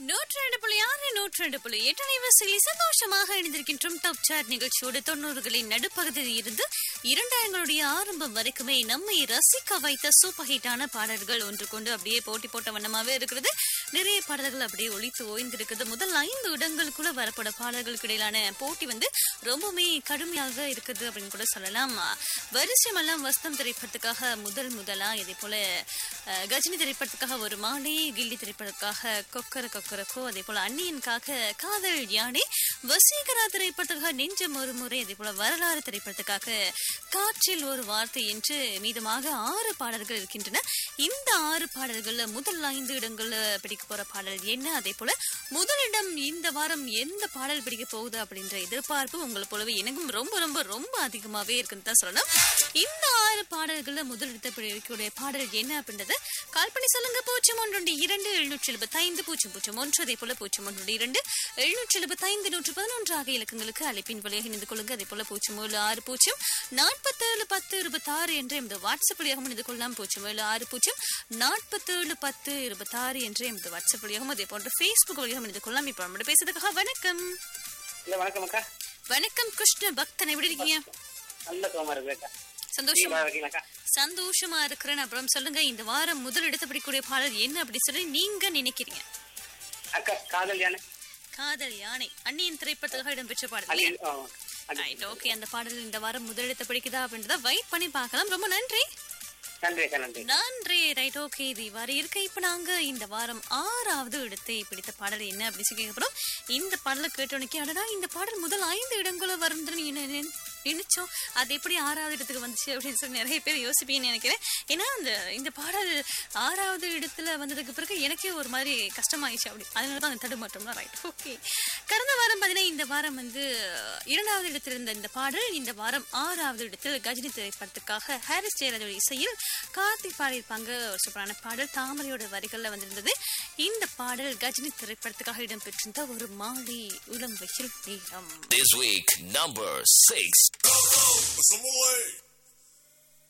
நூற்றி ரெண்டு புள்ளி ஆறு நூற்றி ரெண்டு புள்ளி எட்டு அலைவரிசையில் சந்தோஷமாக இணைந்திருக்கின்றோம் டாப் சாட் நிகழ்ச்சியோடு தொண்ணூறுகளின் நடுப்பகுதியில் இருந்து இரண்டாயிரங்களுடைய ஆரம்பம் வரைக்குமே நம்மை ரசிக்க வைத்த சூப்பர் ஹிட்டான பாடல்கள் ஒன்று கொண்டு அப்படியே போட்டி போட்ட வண்ணமாவே இருக்கிறது நிறைய பாடல்கள் அப்படியே ஒழித்து ஓய்ந்திருக்குது முதல் ஐந்து இடங்களுக்குள்ள வரப்பட பாடல்களுக்கு இடையிலான போட்டி வந்து ரொம்பவுமே கடுமையாக இருக்குது அப்படின்னு கூட சொல்லலாம் வரிசைமெல்லாம் வஸ்தம் திரைப்படத்துக்காக முதல் முதலா இதே போல அஹ், கஜினி திரைப்படத்துக்காக ஒரு மாலை கில்லி திரைப்படத்துக்காக கொக்கர கொக்கரக்கோ அதே போல அன்னியனுக்காக காதல் யானை வசீகரா திரைப்படத்துக்காக நெஞ்சம் ஒரு முறை அதே போல வரலாறு திரைப்படத்துக்காக காற்றில் ஒரு வார்த்தை என்று மீதமாக ஆறு பாடல்கள் இருக்கின்றன இந்த ஆறு பாடல்கள்ல முதல் ஐந்து இடங்கள்ல பிடிக்க போற பாடல் என்ன அதே போல முதலிடம் இந்த வாரம் எந்த பாடல் பிடிக்க போகுது அப்படின்ற எதிர்பார்ப்பு உங்களை போலவே எனக்கும் ரொம்ப ரொம்ப ரொம்ப அதிகமாவே இருக்குன்னு தான் சொல்லணும் இந்த ஆறு பாடல்கள்ல முதலிடத்தை பிடிக்கக்கூடிய பாடல் என்ன அப்படின்றத கால் பண்ணி சொல்லுங்க பூஜ்ஜியம் ஒன்று இரண்டு எழுநூற்றி எழுபத்தி ஐந்து பூஜ்ஜியம் பூஜ்ஜியம் ஒன்று அதே போல பூஜ்ஜியம் ஒன்று இரண்டு எழுநூற்றி எழுபத்தி ஐந்து நூற்று பதினொன்று ஆகிய இலக்கங்களுக்கு அழைப்பின் வழியாக இணைந்து கொள்ளுங்க அதே போல பூஜ்ஜியம் ஏழு ஆறு பூஜ்ஜியம் நாற்பத்தேழு பத்து இருபத்தாறு என்ற இந்த வாட்ஸ்அப் வழியாகவும் இணைந்து கொள்ளலாம் பூஜ்ஜியம் ஏழு ஆறு பூஜ்ஜியம் நாற்பத்தேழு பத்து இருபத்தாறு என்ற இந்த வாட்ஸ்அப் வழியாகவும் அதே போன்ற ஃபேஸ்புக் வழியாகவும் இணைந்து கொள்ளலாம் இப்போ நம்மளோட பேசுறதுக்காக வணக்கம் இல்ல வணக்கம் அக்கா வணக்கம் கிருஷ்ண பக்தன் எப்படி இருக்கீங்க நல்ல சுகமா இருக்கு அக்கா சந்தோஷம் நீங்க இருக்கீங்களாக்கா சந்தோஷமா இருக்கிறேன் அப்புறம் சொல்லுங்க இந்த வாரம் முதல் இடத்தை பிடிக்கக்கூடிய பாடல் என்ன அப்படி சொல்லி நீங்க நினைக்கிறீங்க அக்கா காதல் யானை காதல் யானை அந்நியன் திரைப்படத்துக்காக இடம்பெற்ற பாடல் அலி இல்லையா? ஆ, அலி. ரைட் ஓகே அந்த பாடல் இந்த வாரம் முதலிடத்தை பிடிக்குதா அப்படின்றத வெயிட் பண்ணி பார்க்கலாம் ரொம்ப நன்றி நன்றி அக்கா நன்றி நன்றி ரைட் ஓகே இது இவ்வாறு இருக்க இப்ப நாங்க இந்த வாரம் ஆறாவது இடத்தை பிடித்த பாடல் என்ன அப்படி சொல்லி கேட்கப்படும் இந்த பாடலை கேட்டோன்னே அடடா இந்த பாடல் முதல் ஐந்து இடங்களும் வருதுன்னு என்ன நினை- நினைச்சோம் அது எப்படி ஆறாவது இடத்துக்கு வந்துச்சு அப்படின்னு சொல்லி நிறைய பேர் யோசிப்பீங்கன்னு நினைக்கிறேன் ஏன்னா அந்த இந்த பாடல் ஆறாவது இடத்துல வந்ததுக்கு பிறகு எனக்கே ஒரு மாதிரி கஷ்டமாயிடுச்சு அப்படி அதனால தான் அந்த தடுமாற்றம்லாம் ரைட் ஓகே கடந்த வாரம் பார்த்தீங்கன்னா இந்த வாரம் வந்து இரண்டாவது இடத்தில் இருந்த இந்த பாடல் இந்த வாரம் ஆறாவது இடத்தில் கஜினி திரைப்படத்துக்காக ஹாரிஸ் ஜெயராஜோட இசையில் கார்த்திக் பாடியிருப்பாங்க ஒரு சூப்பரான பாடல் தாமரையோட வரிகள்ல வந்திருந்தது இந்த பாடல் கஜினி திரைப்படத்துக்காக இடம்பெற்றிருந்த ஒரு மாலை இளம் வயல் நேரம் This week, number six. Some more.